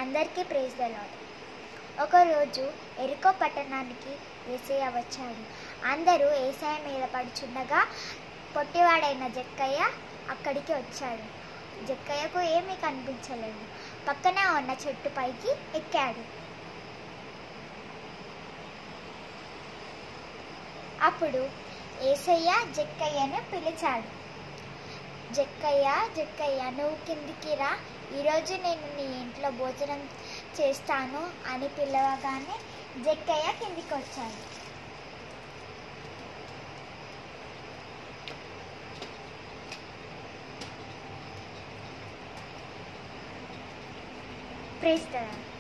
అందరికీ praise the lord ఒకరోజు ఎరుకో పట్టణానికి ఏసయ్య వచ్చాడు అందరూ ఏసయ్య మీద పడుచుండగా పొట్టివాడైన జక్కయ్య అక్కడికి వచ్చాడు జక్కయ్యకు ఏమీ కనిపించలేదు పక్కనే ఉన్న చెట్టు పైకి ఎక్కాడు అప్పుడు ఏసయ్య జక్కయ్యను పిలిచాడు జక్కయ్య జక్కయ్య నువ్వు కిందికి రా ఈరోజు నేను నీ ఇంట్లో భోజనం చేస్తాను అని పిలవగానే జక్కయ్య కిందికి వచ్చాడు ప్రేస్తాను